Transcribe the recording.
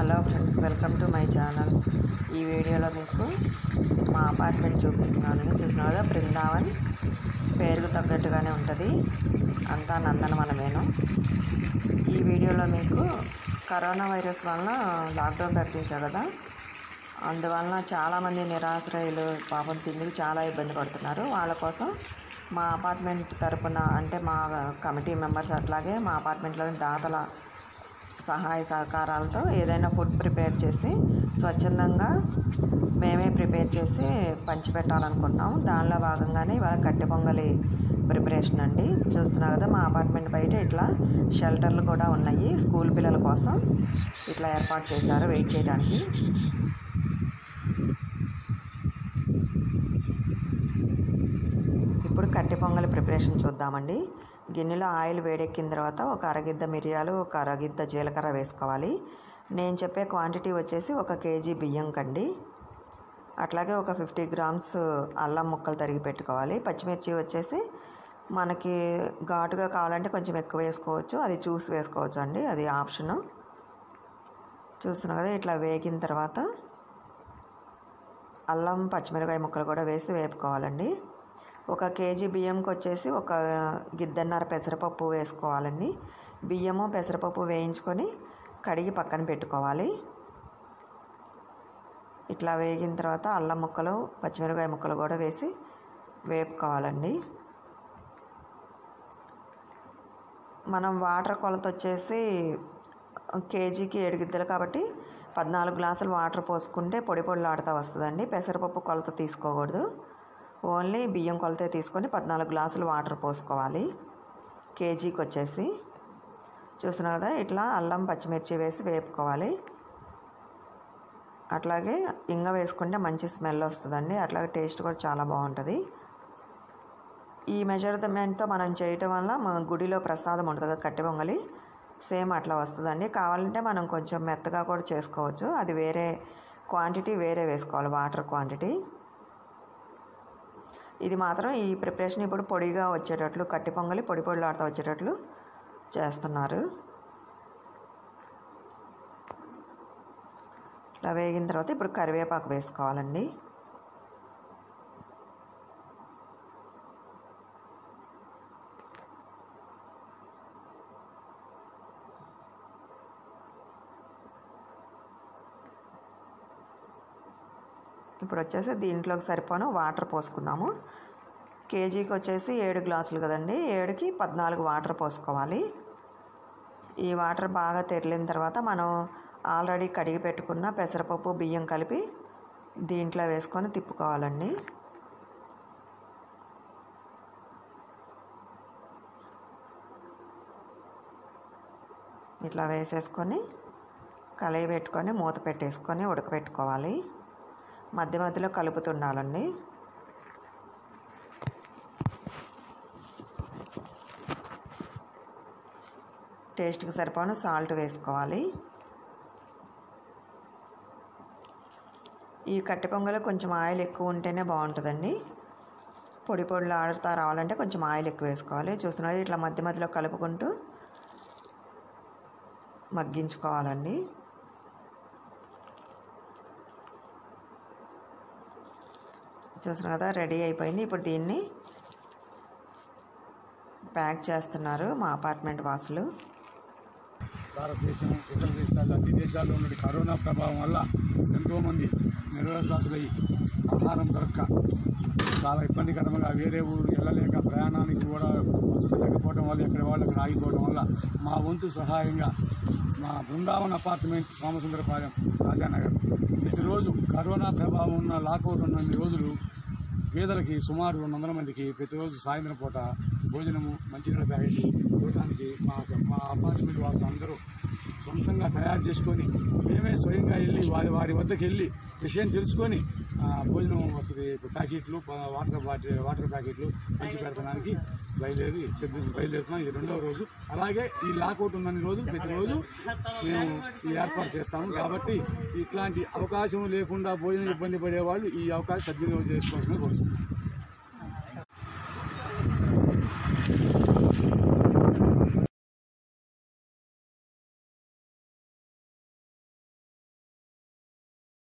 hello friends welcome to my channel ఈ వీడియోలో మీకు మా అపార్ట్మెంట్ చూపిస్తున్నాను చూసినా కదా బృందావన్ పేరుకు తగ్గట్టుగానే ఉంటుంది అంతా నందనవనమేను ఈ వీడియోలో మీకు కరోనా వైరస్ వలన లాక్డౌన్ ప్రకటించారు కదా అందువలన చాలామంది నిరాశ్రయులు పాపం తిండికి చాలా ఇబ్బంది పడుతున్నారు వాళ్ళ కోసం మా అపార్ట్మెంట్ తరపున అంటే మా కమిటీ మెంబర్స్ అట్లాగే మా అపార్ట్మెంట్లోని దాతల సహాయ సహకారాలతో ఏదైనా ఫుడ్ ప్రిపేర్ చేసి స్వచ్ఛందంగా మేమే ప్రిపేర్ చేసి పంచిపెట్టాలనుకుంటున్నాం దానిలో భాగంగానే ఇవాళ కట్టె పొంగలి ప్రిపరేషన్ అండి చూస్తున్నారు కదా మా అపార్ట్మెంట్ బయట ఇట్లా షెల్టర్లు కూడా ఉన్నాయి స్కూల్ పిల్లల కోసం ఇట్లా ఏర్పాటు చేశారు వెయిట్ చేయడానికి ఇప్పుడు కట్టె పొంగలి ప్రిపరేషన్ చూద్దామండి గిన్నెలో ఆయిల్ వేడెక్కిన తర్వాత ఒక అరగిద్ద మిరియాలు ఒక అరగిద్ద జీలకర్ర వేసుకోవాలి నేను చెప్పే క్వాంటిటీ వచ్చేసి ఒక కేజీ బియ్యం కండి అట్లాగే ఒక ఫిఫ్టీ గ్రామ్స్ అల్లం ముక్కలు తరిగి పెట్టుకోవాలి పచ్చిమిర్చి వచ్చేసి మనకి ఘాటుగా కావాలంటే కొంచెం ఎక్కువ వేసుకోవచ్చు అది చూసి వేసుకోవచ్చు అండి అది ఆప్షను చూస్తున్నాం కదా ఇట్లా వేగిన తర్వాత అల్లం పచ్చిమిరపకాయ ముక్కలు కూడా వేసి వేపుకోవాలండి ఒక కేజీ బియ్యంకి వచ్చేసి ఒక గిద్దన్నర పెసరపప్పు వేసుకోవాలండి బియ్యము పెసరపప్పు వేయించుకొని కడిగి పక్కన పెట్టుకోవాలి ఇట్లా వేగిన తర్వాత అల్లం ముక్కలు పచ్చిమిరపకాయ ముక్కలు కూడా వేసి వేపుకోవాలండి మనం వాటర్ కొలత వచ్చేసి కేజీకి ఏడు గిద్దలు కాబట్టి పద్నాలుగు గ్లాసులు వాటర్ పోసుకుంటే పొడి పొడిలాడుతూ వస్తుందండి పెసరపప్పు కొలత తీసుకోకూడదు ఓన్లీ బియ్యం కొలతే తీసుకొని పద్నాలుగు గ్లాసులు వాటర్ పోసుకోవాలి కేజీకి వచ్చేసి చూసినా కదా ఇట్లా అల్లం పచ్చిమిర్చి వేసి వేపుకోవాలి అట్లాగే ఇంగ వేసుకుంటే మంచి స్మెల్ వస్తుందండి అట్లాగే టేస్ట్ కూడా చాలా బాగుంటుంది ఈ మెజర్మెంట్తో మనం చేయటం వల్ల మన గుడిలో ప్రసాదం ఉంటుంది కదా కట్టె పొంగలి సేమ్ అట్లా వస్తుందండి కావాలంటే మనం కొంచెం మెత్తగా కూడా చేసుకోవచ్చు అది వేరే క్వాంటిటీ వేరే వేసుకోవాలి వాటర్ క్వాంటిటీ ఇది మాత్రం ఈ ప్రిపరేషన్ ఇప్పుడు పొడిగా వచ్చేటట్లు కట్టి పొంగలి పొడి పొడిలాడుతూ వచ్చేటట్లు చేస్తున్నారు ఇట్లా వేగిన తర్వాత ఇప్పుడు కరివేపాకు వేసుకోవాలండి ఇప్పుడు వచ్చేసి దీంట్లోకి సరిపోను వాటర్ పోసుకుందాము కేజీకి వచ్చేసి ఏడు గ్లాసులు కదండి ఏడుకి పద్నాలుగు వాటర్ పోసుకోవాలి ఈ వాటర్ బాగా తెరిలిన తర్వాత మనం ఆల్రెడీ కడిగి పెట్టుకున్న పెసరపప్పు బియ్యం కలిపి దీంట్లో వేసుకొని తిప్పుకోవాలండి ఇట్లా వేసేసుకొని కలయి పెట్టుకొని మూత పెట్టేసుకొని ఉడకబెట్టుకోవాలి మధ్య మధ్యలో కలుపుతుండాలండి టేస్ట్కి సరిపోను సాల్ట్ వేసుకోవాలి ఈ కట్టె పొంగలో కొంచెం ఆయిల్ ఎక్కువ ఉంటేనే బాగుంటుందండి పొడి పొడిలు ఆడుతా రావాలంటే కొంచెం ఆయిల్ ఎక్కువ వేసుకోవాలి చూస్తున్నది ఇట్లా మధ్య మధ్యలో కలుపుకుంటూ మగ్గించుకోవాలండి చూసిన కదా రెడీ అయిపోయింది ఇప్పుడు దీన్ని ప్యాక్ చేస్తున్నారు మా అపార్ట్మెంట్ వాసులు భారతదేశం ఇతర దేశాలు అన్ని దేశాల్లో ఉన్న కరోనా ప్రభావం వల్ల ఎంతోమంది నిరవశ్వాసులయ్యి ఆహారం దొరక్క చాలా ఇబ్బందికరంగా వేరే ఊరు వెళ్ళలేక ప్రయాణానికి కూడా వసతి లేకపోవడం వల్ల ఎక్కడి వాళ్ళకి ఆగిపోవడం వల్ల మా వంతు సహాయంగా మా బృందావన్ అపార్ట్మెంట్ సోమసుందరపాలెం రాజానగర్ ప్రతిరోజు కరోనా ప్రభావం ఉన్న లాకౌట్ ఉన్న రోజులు పేదలకి సుమారు రెండు వందల మందికి ప్రతిరోజు సాయంత్రం పూట భోజనము మంచినీళ్ళ ప్యాకెట్ ఇవ్వడానికి మా మా అపార్ట్మెంట్ వాసులు అందరూ సొంతంగా తయారు చేసుకొని మేమే స్వయంగా వెళ్ళి వారి వారి వద్దకు వెళ్ళి విషయం తెలుసుకొని ఆ, భోజనం వసతి ప్యాకెట్లు ప- వాటర్ బాటిల్ వాటర్ ప్యాకెట్లు పంచి పెడతానికి బయలుదేరి సిద్ధం బయలుదేరుతున్నాం ఇది రెండవ రోజు అలాగే ఈ లాకౌట్ ఉన్నన్ని రోజు ప్రతిరోజు మేము ఈ ఏర్పాటు చేస్తాము కాబట్టి ఇట్లాంటి అవకాశం లేకుండా భోజనం ఇబ్బంది పడే వాళ్ళు ఈ అవకాశం సద్వినియోగం చేసుకోవాల్సిన కోరుతున్నాం